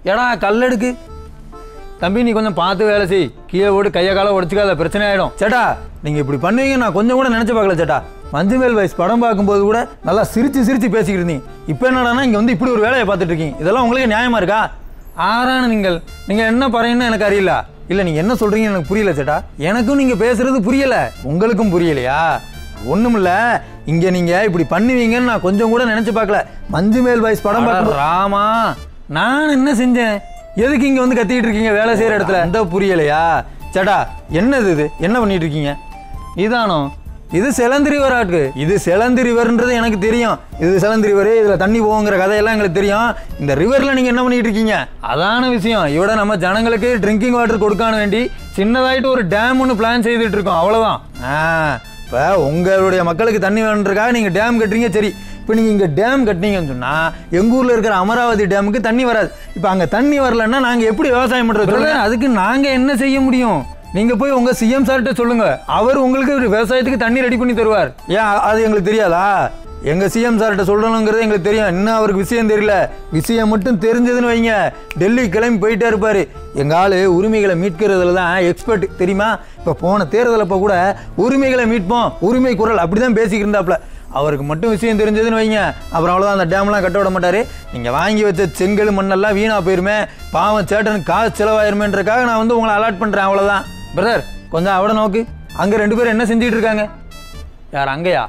ஏடா கல்லெடுக்கு தம்பி நீ கொஞ்சம் பார்த்து வேலை செய் கீழே ஓடு கையை காலை உடச்சிக்காத பிரச்சனை ஆயிடும் சேட்டா நீங்க இப்படி பண்ணுவீங்க நான் கொஞ்சம் கூட நினைச்சு பார்க்கல சேட்டா மஞ்சுமேல் வயசு படம் பார்க்கும்போது கூட நல்லா சிரிச்சு சிரிச்சு பேசிக்கிட்டு இருந்தீங்க இப்போ என்னடான்னா இங்க வந்து இப்படி ஒரு வேலையை பார்த்துட்டு இருக்கீங்க இதெல்லாம் உங்களுக்கு நியாயமா இருக்கா ஆறான நீங்கள் நீங்க என்ன പറയുன்னு எனக்கு அறியல இல்ல நீங்க என்ன சொல்றீங்கன்னு எனக்கு புரியல சேட்டா எனக்கும் நீங்க பேசுறது புரியல உங்களுக்கும் புரியலையா ஒண்ணுமில்ல இங்க நீங்க இப்படி பண்ணுவீங்கன்னு நான் கொஞ்சம் கூட நினைச்சு பார்க்கல மஞ்சுமேல் வயசு படம் பார்க்க ராமா நான் என்ன செஞ்சேன் எதுக்கு இங்க வந்து கத்திக்கிட்டு இருக்கீங்க வேலை செய்யற இடத்துல அந்த புரியலையா சேட்டா என்னது இது என்ன பண்ணிட்டு இருக்கீங்க இதானோ இது செலந்தி ரிவர் ஆட்டு இது செலந்தி ரிவர்ன்றது எனக்கு தெரியும் இது செலந்தி ரிவர் இதுல தண்ணி போகுங்கிற கதையெல்லாம் எங்களுக்கு தெரியும் இந்த ரிவர்ல நீங்க என்ன பண்ணிட்டு இருக்கீங்க அதான விஷயம் இவட நம்ம ஜனங்களுக்கு ட்ரிங்கிங் வாட்டர் கொடுக்கான வேண்டி சின்னதாயிட்டு ஒரு டேம் ஒன்று பிளான் செய்துட்டு இருக்கோம் அவ்வளவுதான் ஆ இப்போ உங்களுடைய மக்களுக்கு தண்ணி வேணுன்றதுக்காக நீங்கள் டேம் கட்டுறீங்க சரி இப்போ நீங்கள் இங்கே டேம் கட்டினீங்கன்னு சொன்னால் எங்கள் ஊரில் இருக்கிற அமராவதி டேமுக்கு தண்ணி வராது இப்போ அங்கே தண்ணி வரலன்னா நாங்கள் எப்படி விவசாயம் பண்ணுறது அதுக்கு நாங்கள் என்ன செய்ய முடியும் நீங்கள் போய் உங்கள் சிஎம் சார்கிட்ட சொல்லுங்கள் அவர் உங்களுக்கு ஒரு விவசாயத்துக்கு தண்ணி ரெடி பண்ணி தருவார் ஏன் அ- அது எங்களுக்கு தெரியாதா எங்கள் சிஎம் சார்கிட்ட சொல்லணுங்கிறது எங்களுக்கு தெரியும் இன்னும் அவருக்கு விஷயம் தெரியல விஷயம் மட்டும் தெரிஞ்சதுன்னு வைங்க டெல்லி கிளம்பி போயிட்டே இருப்பாரு எங்க ஆளு உரிமைகளை மீட்கிறதுல தான் எக்ஸ்பர்ட் தெரியுமா இப்போ போன தேர்தல் அப்போ கூட உரிமைகளை மீட்போம் உரிமை குரல் அப்படி தான் பேசிக்கிட்டு இருந்தாப்புல அவருக்கு மட்டும் விஷயம் தெரிஞ்சதுன்னு வைங்க அப்புறம் அவ்வளோதான் அந்த டேம்லாம் கட்ட விட மாட்டாரு நீங்கள் வாங்கி வச்ச செங்கல் மண்ணெல்லாம் வீணாக போயிருமே பாவம் சேட்டனுக்கு காசு செலவாயிருமேன்றக்காக நான் வந்து உங்களை அலாட் பண்ணுறேன் அவ்வளோதான் பிரதர் கொஞ்சம் அவட நோக்கு அங்கே ரெண்டு பேரும் என்ன செஞ்சுட்டு இருக்காங்க யார் அங்கேயா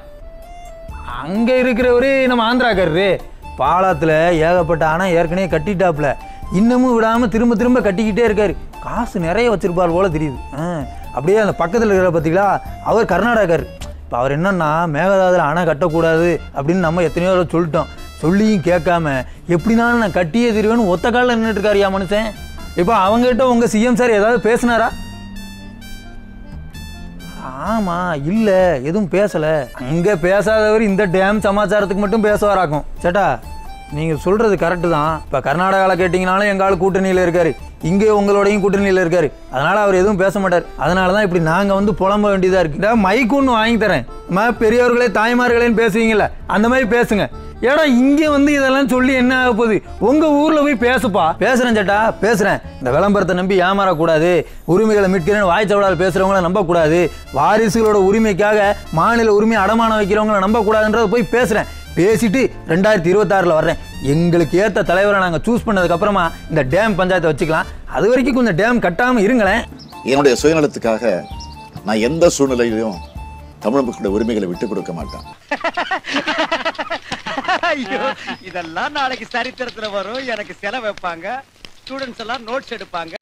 அங்கே இருக்கிறவரு நம்ம ஆந்திராக்காரரு பாலாத்தில் ஏகப்பட்ட ஆனால் ஏற்கனவே கட்டிட்டாப்புல இன்னமும் விடாமல் திரும்ப திரும்ப கட்டிக்கிட்டே இருக்காரு காசு நிறைய வச்சிருப்பார் போல தெரியுது ஆ, அப்படியே அந்த பக்கத்தில் இருக்கிற பார்த்தீங்களா அவர் கர்நாடகார் இப்போ அவர் என்னன்னா மேகதாதுல அணை கட்டக்கூடாது அப்படின்னு நம்ம எத்தனையோ தடவை சொல்லிட்டோம் சொல்லியும் கேட்காம எப்படினாலும் நான் கட்டியே தருவேன்னு ஒத்த காலில் நின்றுட்டு இருக்காருயா மனுஷன் இப்போ அவங்ககிட்ட உங்கள் சிஎம் சார் ஏதாவது பேசினாரா ஆமா இல்ல எதுவும் பேசல அங்க பேசாதவர் இந்த டேம் சமாச்சாரத்துக்கு மட்டும் பேசுவாராக்கும் சேட்டா நீங்க சொல்றது கரெக்டு தான் இப்ப கர்நாடகால கேட்டீங்கனாலும் எங்க ஆள் கூட்டணியில இருக்காரு இங்கே உங்களோடையும் கூட்டணியில இருக்காரு அதனால அவர் எதுவும் பேச மாட்டார் அதனால தான் இப்படி நாங்க வந்து புலம்ப வேண்டியதா இருக்கு இந்த மைக் ஒன்று வாங்கி தரேன் அம்மா, பெரியவர்களே தாய்மார்களேன்னு பேசுவீங்கல்ல அந்த மாதிரி பேசுங்க ஏடா இங்க வந்து இதெல்லாம் சொல்லி என்ன ஆக போகுது உங்க ஊர்ல போய் பேசுப்பா பேசுறேன் சேட்டா பேசுறேன் இந்த விளம்பரத்தை நம்பி ஏமாறக்கூடாது உரிமைகளை மீட்கிறேன்னு வாய்ச்சவடால் பேசுறவங்கள நம்பக்கூடாது வாரிசுகளோட உரிமைக்காக மாநில உரிமை அடமானம் வைக்கிறவங்கள நம்பக்கூடாதுன்றத போய் பேசுறேன் பேசிட்டு ரெண்டாயிரத்தி இருபத்தாறில் வர்றேன் எங்களுக்கு ஏற்ற தலைவரை நாங்கள் சூஸ் பண்ணதுக்கு அப்புறமா இந்த டேம் பஞ்சாயத்தை வச்சுக்கலாம் அது வரைக்கும் கொஞ்சம் டேம் கட்டாமல் இருங்களேன் என்னுடைய சுயநலத்துக்காக நான் எந்த சூழ்நிலையிலும் தமிழ் மக்களுடைய உரிமைகளை விட்டுக் கொடுக்க மாட்டேன் ஐயோ இதெல்லாம் நாளைக்கு சரித்திரத்துல வரும் எனக்கு செலவு வைப்பாங்க ஸ்டூடெண்ட்ஸ் எல்லாம் நோட்ஸ் எடுப்பாங்க